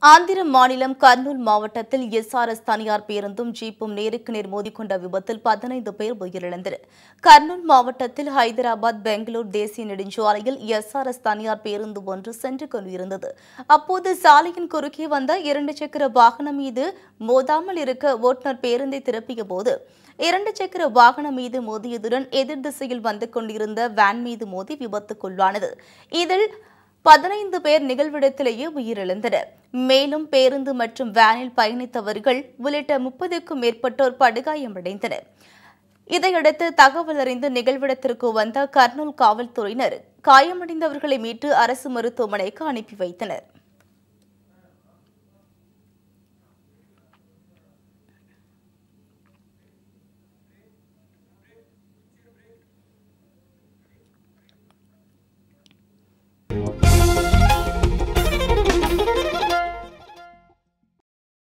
ஆந்திர மாநிலம் கர்னூல் மாவட்டத்தில் எஸ்ஆர்எஸ் தனியார் பேருந்தும் ஜீப்பும் நேருக்கு நேர் மோதிக்கொண்ட விபத்தில் பதினைந்து பேர் உயிரிழந்தனர் கர்னூல் மாவட்டத்தில் ஹைதராபாத் பெங்களூர் தேசிய நெடுஞ்சாலையில் எஸ்ஆர்எஸ் தனியார் பேருந்து ஒன்று சென்று கொண்டிருந்தது அப்போது சாலையின் குறுக்கே வந்த இரண்டு சக்கர வாகனம் மீது மோதாமல் இருக்க ஓட்டுநர் பேருந்தை திருப்பிய போது இரண்டு சக்கர வாகனம் மீது மோதியதுடன் எதிர் திசையில் வந்து கொண்டிருந்த வேன் மீது மோதி விபத்துக்குள்ளானது இதில் பதினைந்து பேர் நிகழ்விடத்திலேயே உயிரிழந்தனர் மேலும் பேருந்து மற்றும் வேனில் பயணித்தவர்கள் உள்ளிட்ட முப்பதுக்கும் மேற்பட்டோர் படுகாயமடைந்தனர் இதையடுத்து தகவல் அறிந்து நிகழ்விடத்திற்கு வந்த கர்னூல் காவல்துறையினர் காயமடைந்தவர்களை மீட்டு அரசு மருத்துவமனைக்கு அனுப்பி வைத்தனர்